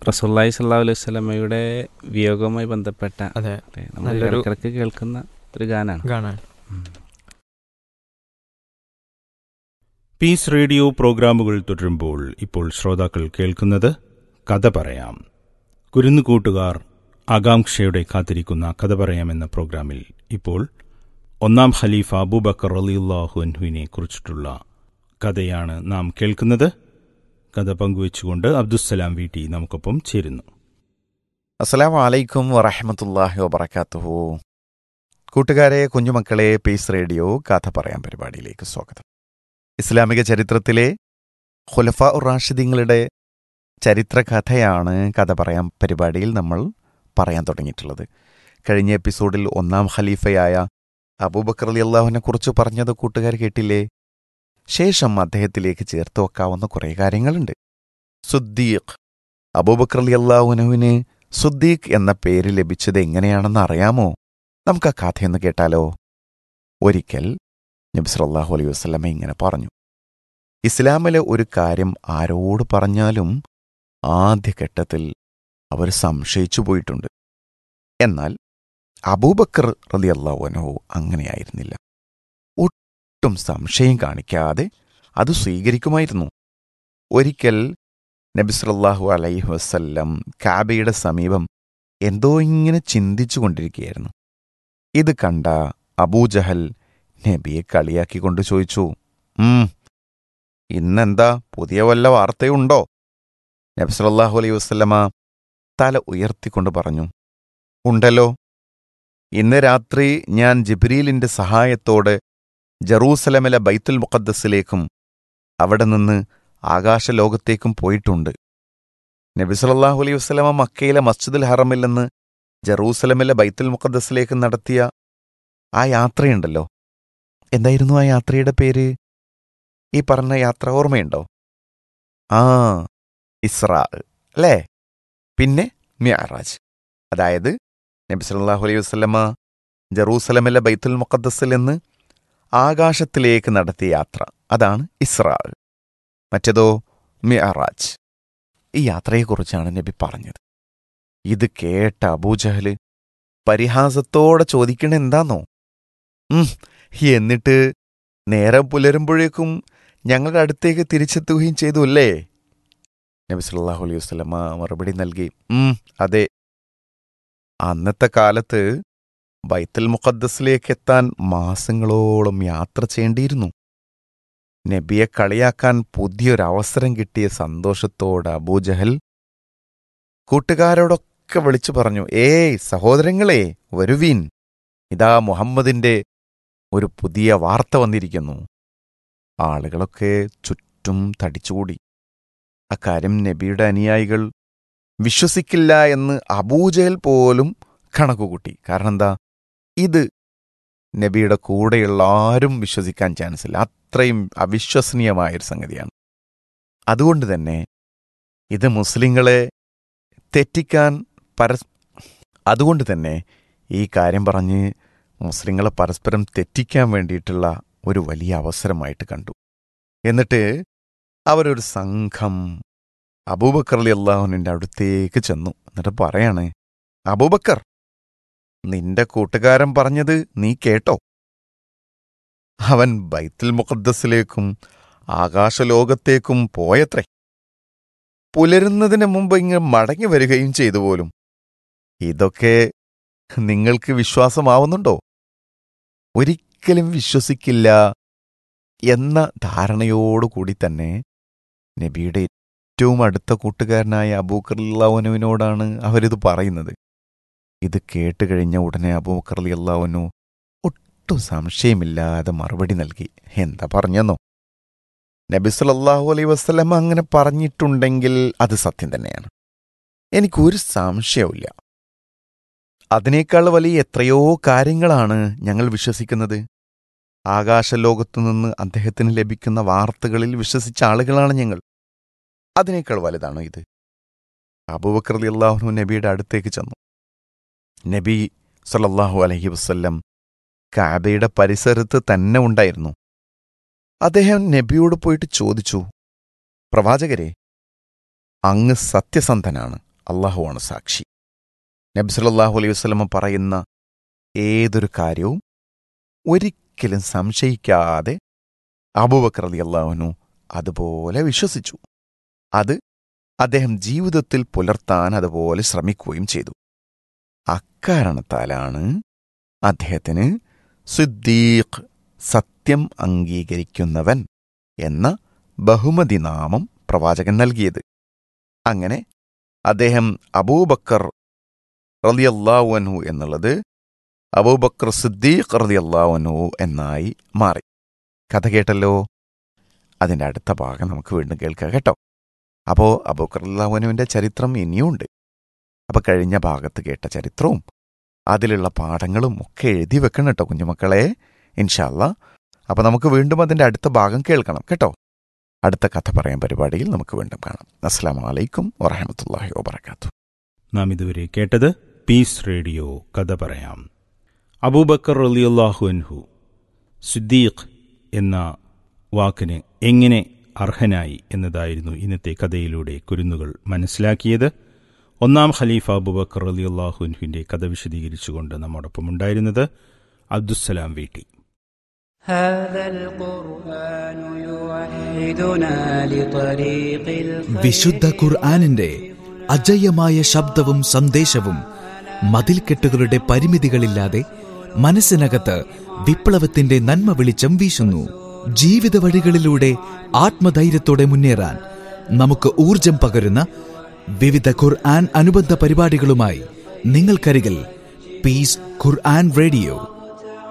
റസൂല്ലായി സല്ലാ അലൈഹി സ്വലമയുടെ വിയോഗവുമായി ബന്ധപ്പെട്ട അതെ അല്ലേ, നമ്മൾ നല്ലൊരു- ഇടയ്ക്കിടയ്ക്ക് കേൾക്കുന്ന ഒരു ഗാനാണ് കാണാൻ പീസ് റേഡിയോ പ്രോഗ്രാമുകൾ തുടരുമ്പോൾ ഇപ്പോൾ ശ്രോതാക്കൾ കേൾക്കുന്നത് കഥ പറയാം കുരുന്നുകൂട്ടുകാർ ആകാംക്ഷയുടെ കാത്തിരിക്കുന്ന കഥ പറയാം എന്ന പ്രോഗ്രാമിൽ ഇപ്പോൾ ഒന്നാം ഖലീഫ അബൂബക്കർ അലിയുല്ലാഹു അൻഹുവിനെ കുറിച്ചിട്ടുള്ള കഥയാണ് നാം കേൾക്കുന്നത് കഥ പങ്കുവച്ചുകൊണ്ട് അബ്ദുസ്സലാം വീട്ടി നമുക്കൊപ്പം ചേരുന്നു അസ്സലാമു അലൈക്കും വറഹമത്തല്ലാഹി വബർക്കാത്തുഹു കൂട്ടുകാരെ കുഞ്ഞുമക്കളെ പീസ് റേഡിയോ കഥ പറയാൻ പരിപാടിയിലേക്ക് സ്വാഗതം ഇസ്ലാമിക ചരിത്രത്തിലെ ഖുലഫ റാഷിദീങ്ങളുടെ ചരിത്രകഥയാണ് കഥ പറയാൻ പരിപാടിയിൽ നമ്മൾ പറയാൻ തുടങ്ങിയിട്ടുള്ളത് കഴിഞ്ഞ എപ്പിസോഡിൽ ഒന്നാം ഖലീഫയായ അബൂബക്കർ അലി അള്ളാഹുവിനെ കുറിച്ച് പറഞ്ഞത് കൂട്ടുകാർ കേട്ടില്ലേ ശേഷം അദ്ദേഹത്തിലേക്ക് ചേർത്ത് വെക്കാവുന്ന കുറേ കാര്യങ്ങളുണ്ട് സുദ്ദീഖ് അബൂബക്കർ അലി അള്ളാഹുനുവിന് സുദ്ദീഖ് എന്ന പേര് ലഭിച്ചത് എങ്ങനെയാണെന്ന് അറിയാമോ നമുക്ക് ആ കഥയൊന്ന് കേട്ടാലോ ഒരിക്കൽ നബി സല്ലല്ലാഹു അലൈഹി വസല്ലമ ഇങ്ങനെ പറഞ്ഞു ഇസ്ലാമിലെ ഒരു കാര്യം ആരോട് പറഞ്ഞാലും ആദ്യഘട്ടത്തിൽ അവർ സംശയിച്ചു പോയിട്ടുണ്ട് എന്നാൽ അബൂബക്കർ റലി അള്ളാഹുനോ അങ്ങനെയായിരുന്നില്ല ഒട്ടും സംശയം കാണിക്കാതെ അത് സ്വീകരിക്കുമായിരുന്നു ഒരിക്കൽ നബി സല്ലല്ലാഹു അലൈഹി വസല്ലം കാബയുടെ സമീപം എന്തോ ഇങ്ങനെ ചിന്തിച്ചു കൊണ്ടിരിക്കുകയായിരുന്നു ഇത് കണ്ട അബൂജഹൽ നബിയെ കളിയാക്കിക്കൊണ്ട് ചോദിച്ചു ഉം ഇന്നെന്താ പുതിയ വല്ല വാർത്തയുണ്ടോ നബി സല്ലല്ലാഹു അലൈഹി വസല്ലമ തല ഉയർത്തിക്കൊണ്ട് പറഞ്ഞു ഉണ്ടല്ലോ ഇന്ന് രാത്രി ഞാൻ ജിബ്രീലിന്റെ സഹായത്തോടെ ജറൂസലമിലെ ബൈത്തുൽ മുഖദ്ദസിലേക്കും അവിടെ നിന്ന് ആകാശലോകത്തേക്കും പോയിട്ടുണ്ട് നബി സല്ലല്ലാഹു അലൈഹി വസല്ലമ മക്കയിലെ മസ്ജിദുൽ ഹറമിൽ നിന്ന് ജറൂസലമിലെ ബൈത്തുൽ മുഖദ്ദസിലേക്ക് നടത്തിയ ആ യാത്രയുണ്ടല്ലോ എന്തായിരുന്നു ആ യാത്രയുടെ പേര് ഈ പറഞ്ഞ യാത്ര ഓർമ്മയുണ്ടോ ആ ഇസ്രാ അല്ലേ പിന്നെ മിയാറാജ് അതായത് നബി സല്ലല്ലാഹു അലൈഹി വസല്ലമ ജറൂസലമിലെ ബൈത്തുൽ മുഖദ്ദസിൽ നിന്ന് ആകാശത്തിലേക്ക് നടത്തിയ യാത്ര അതാണ് ഇസ്രാ മറ്റേതോ മിയറാജ് ഈ യാത്രയെക്കുറിച്ചാണ് നബി പറഞ്ഞത് ഇത് കേട്ട അബൂജഹല് പരിഹാസത്തോടെ ചോദിക്കണ എന്താന്നോ ഉം എന്നിട്ട് നേരം പുലരുമ്പോഴേക്കും ഞങ്ങളുടെ അടുത്തേക്ക് തിരിച്ചെത്തുകയും ചെയ്തു അല്ലേ നബി സല്ലല്ലാഹു അലൈഹി വസല്ലമ മറുപടി നൽകി ഉം അതെ അന്നത്തെ കാലത്ത് ബൈത്തുൽ മുഖദ്ദസിലേക്ക് എത്താൻ മാസങ്ങളോളം യാത്ര ചെയ്യേണ്ടിയിരുന്നു നബിയെ കളിയാക്കാൻ പുതിയൊരവസരം കിട്ടിയ സന്തോഷത്തോടെ അബൂജഹൽ കൂട്ടുകാരോടൊക്കെ വിളിച്ചു പറഞ്ഞു ഏയ് സഹോദരങ്ങളെ വരുവീൻ ഇതാ മുഹമ്മദിന്റെ ഒരു പുതിയ വാർത്ത വന്നിരിക്കുന്നു ആളുകളൊക്കെ ചുറ്റും തടിച്ചുകൂടി അക്കാര്യം നബിയുടെ അനുയായികൾ വിശ്വസിക്കില്ല എന്ന് അബൂജഹൽ പോലും കണക്കുകൂട്ടി കാരണം എന്താ ഇത് നബിയുടെ കൂടെയുള്ള ആരും വിശ്വസിക്കാൻ ചാൻസ് ഇല്ല അത്രയും അവിശ്വസനീയമായൊരു സംഗതിയാണ് അതുകൊണ്ട് തന്നെ ഇത് മുസ്ലിങ്ങളെ തെറ്റിക്കാൻ പരസ് അതുകൊണ്ട് തന്നെ ഈ കാര്യം പറഞ്ഞ് മുസ്ലിങ്ങളെ പരസ്പരം തെറ്റിക്കാൻ വേണ്ടിയിട്ടുള്ള ഒരു വലിയ അവസരമായിട്ട് കണ്ടു എന്നിട്ട് അവരൊരു സംഘം അബൂബക്കർ അലി അള്ളാഹുവിൻ്റെ അടുത്തേക്ക് ചെന്നു എന്നിട്ട് പറയാണ് അബൂബക്കർ നിന്റെ കൂട്ടുകാരൻ പറഞ്ഞത് നീ കേട്ടോ അവൻ ബൈത്തുൽ മുഖദ്ദസിലേക്കും ആകാശലോകത്തേക്കും പോയത്രേ പുലരുന്നതിന് മുമ്പ് ഇങ്ങ് മടങ്ങി വരികയും ചെയ്തു പോലും ഇതൊക്കെ നിങ്ങൾക്ക് വിശ്വാസമാവുന്നുണ്ടോ ഒരിക്കലും വിശ്വസിക്കില്ല എന്ന ധാരണയോടുകൂടി തന്നെ നബിയുടെ ഏറ്റവും അടുത്ത കൂട്ടുകാരനായ അബൂക്കർലാവനുവിനോടാണ് അവരിത് പറയുന്നത് ഇത് കേട്ട് കഴിഞ്ഞ ഉടനെ അബൂക്കർലി അള്ളാവനു ഒട്ടും സംശയമില്ലാതെ മറുപടി നൽകി എന്താ പറഞ്ഞെന്നോ നബി സല്ലല്ലാഹു അലൈഹി വസ്ലം അങ്ങനെ പറഞ്ഞിട്ടുണ്ടെങ്കിൽ അത് സത്യം തന്നെയാണ് എനിക്കൊരു സംശയവുമില്ല അതിനേക്കാൾ വലിയ എത്രയോ കാര്യങ്ങളാണ് ഞങ്ങൾ വിശ്വസിക്കുന്നത് ആകാശലോകത്തു നിന്ന് അദ്ദേഹത്തിന് ലഭിക്കുന്ന വാർത്തകളിൽ വിശ്വസിച്ച ആളുകളാണ് ഞങ്ങൾ അതിനേക്കാൾ വലുതാണോ ഇത് അബൂബക്കർ അള്ളാഹു നബിയുടെ അടുത്തേക്ക് ചെന്നു നബി സല്ലല്ലാഹു അലൈഹി വസ്ല്ലം കാബയുടെ പരിസരത്ത് തന്നെ ഉണ്ടായിരുന്നു അദ്ദേഹം നബിയോട് പോയിട്ട് ചോദിച്ചു പ്രവാചകരെ അങ്ങ് സത്യസന്ധനാണ് അള്ളാഹുവാണ് സാക്ഷി നബി സല്ലല്ലാഹു അലൈഹി വസല്ലമ പറയുന്ന ഏതൊരു കാര്യവും ഒരിക്കലും സംശയിക്കാതെ അബൂബക്കർ റളി അള്ളാഹുനു അതുപോലെ വിശ്വസിച്ചു അത് അദ്ദേഹം ജീവിതത്തിൽ പുലർത്താൻ അതുപോലെ ശ്രമിക്കുകയും ചെയ്തു അക്കാരണത്താലാണ് അദ്ദേഹത്തിന് സിദ്ദീഖ് സത്യം അംഗീകരിക്കുന്നവൻ എന്ന ബഹുമതി നാമം പ്രവാചകൻ നൽകിയത് അങ്ങനെ അദ്ദേഹം അബൂബക്കർ റളിയല്ലാഹുഅൻഹു എന്നുള്ളത് അബൂബക്കർ സിദ്ദീഖ് റളിയല്ലാഹുഅൻഹു എന്നായി മാറി കഥ കേട്ടല്ലോ അതിൻ്റെ അടുത്ത ഭാഗം നമുക്ക് വീണ്ടും കേൾക്കാം കേട്ടോ അപ്പോൾ അബൂബക്കർ റളിയല്ലാഹുവിൻ്റെ ചരിത്രം ഇനിയുമുണ്ട് അപ്പോൾ കഴിഞ്ഞ ഭാഗത്ത് കേട്ട ചരിത്രവും അതിലുള്ള പാഠങ്ങളും ഒക്കെ എഴുതി വെക്കണം കേട്ടോ കുഞ്ഞുമക്കളെ ഇൻഷാല്ല അപ്പോൾ നമുക്ക് വീണ്ടും അതിൻ്റെ അടുത്ത ഭാഗം കേൾക്കണം കേട്ടോ അടുത്ത കഥ പറയാൻ പരിപാടിയിൽ നമുക്ക് വീണ്ടും കാണാം അസ്സാം വലൈക്കും വറഹമത്തല്ലാഹി വാബർക്കാത്തു നാം ഇതുവരെ കേട്ടത് പീസ് റേഡിയോ കഥ പറയാം അബൂബക്കർ റളിയല്ലാഹു അൻഹു സിദ്ദീഖ് എന്ന വാക്കിന് എങ്ങനെ അർഹനായി എന്നതായിരുന്നു ഇന്നത്തെ കഥയിലൂടെ കുരുന്നുകൾ മനസ്സിലാക്കിയത് ഒന്നാം ഖലീഫ അബൂബക്കർ റളിയല്ലാഹു അൻഹുവിന്റെ കഥ വിശദീകരിച്ചുകൊണ്ട് നമ്മോടൊപ്പം ഉണ്ടായിരുന്നത് അബ്ദുസ്സലാം വീട്ടി هذا القرآن يوحدنا لطريق الخير വിശുദ്ധ ഖുർആാനിന്റെ അജയ്യമായ ശബ്ദവും സന്ദേശവും മതിൽക്കെട്ടുകളുടെ പരിമിതികളില്ലാതെ മനസ്സിനകത്ത് വിപ്ലവത്തിന്റെ നന്മ വെളിച്ചം വീശുന്നു ജീവിത വഴികളിലൂടെ ആത്മധൈര്യത്തോടെ മുന്നേറാൻ നമുക്ക് ഊർജം പകരുന്ന വിവിധ ഖുർആൻ അനുബന്ധ പരിപാടികളുമായി നിങ്ങൾക്കരികിൽ പീസ് ഖുർആൻ റേഡിയോ